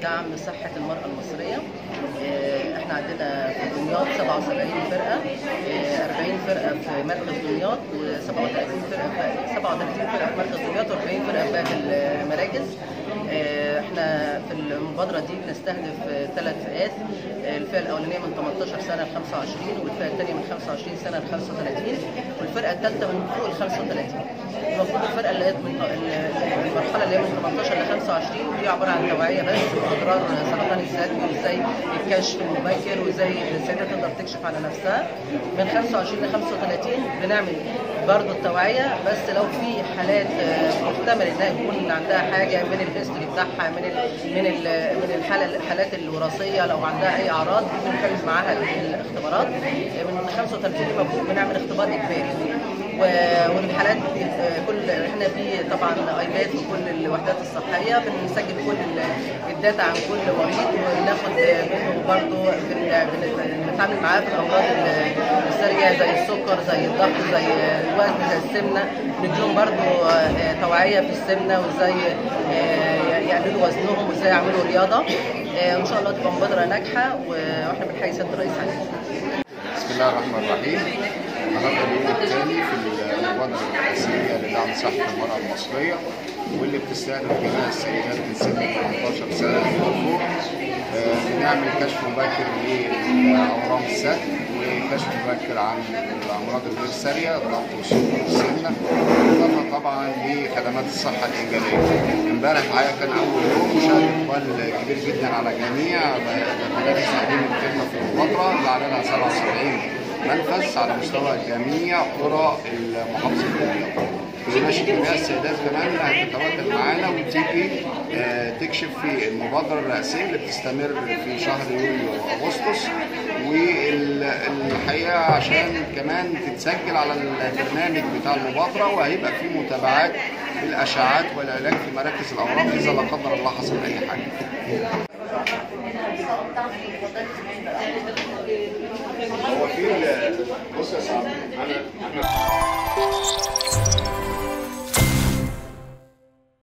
لدعم صحة المرأة المصرية آه، احنا عندنا في دمياط 77 فرقة آه، 40 فرقة في مركز دمياط و37 فرقة في 37 فرقة في مركز دمياط و40 فرقة في باقي المراكز آه، احنا في المبادرة دي بنستهدف ثلاث فئات آه، الفئة الأولانية من 18 سنة ل 25 والفئة الثانية من 25 سنة ل 35 والفرقة الثالثة من فوق ال 35 المفروض الفرقة اللي هي من المرحلة اللي هي من 18 ل 25 دي عبارة عن توعية بس بأضرار سرطان الثدي وازاي الكشف المبكر وازاي السيدة تقدر تكشف على نفسها من 25 ل 35 بنعمل برضه التوعية بس لو في حالات آه، محتمل انها يكون عندها حاجة من الهيستوري بتاعها من ال من ال من الحالة الحالات الوراثية لو عندها أي أعراض بنكمل معاها الاختبارات آه، من 35 المفروض بنعمل اختبار إجباري و- والحالات دي آه، كل احنا في طبعا ايباد في كل الوحدات الصحيه بنسجل كل ال- الداتا عن كل مريض وناخد منه برضه بن- بن- بنتعامل معاه في الامراض ال- السريه زي السكر زي الضغط زي الوزن زي السمنه نديهم برضه آه، توعيه في السمنه وازاي آه، يقللوا وزنهم وازاي يعملوا رياضه آه، وان شاء الله تبقى مبادره ناجحه واحنا بنحيي سياده الرئيس عليها بسم الله الرحمن الرحيم النهارده اليوم الثاني في المبادرة الرئاسية لدعم صحة المرأة المصرية واللي بتستهدف جميع السيدات من سن 18 سنة وفوق آه، بنعمل كشف مبكر لأورام الثدي وكشف مبكر عن الأمراض الغير سارية الضغط والسكر والسمنة إضافة طبعا لخدمات الصحة الإيجابية امبارح الحقيقة كان أول يوم وشهد إقبال كبير جدا على جميع مدارس تعليم الخدمة في المبادرة اللي عددها 77 منفذ على مستوى جميع قرى محافظة دمياط. بناشد جميع السيدات كمان انها تتواجد معانا وتيجي آه، تكشف في المبادره الرئاسيه اللي بتستمر في شهر يوليو واغسطس والحقيقه عشان كمان تتسجل على البرنامج بتاع المبادره وهيبقى في متابعات للاشعاعات والعلاج في مراكز الاورام اذا لا قدر الله حصل اي حاجه. هو في بص يا صاحبي انا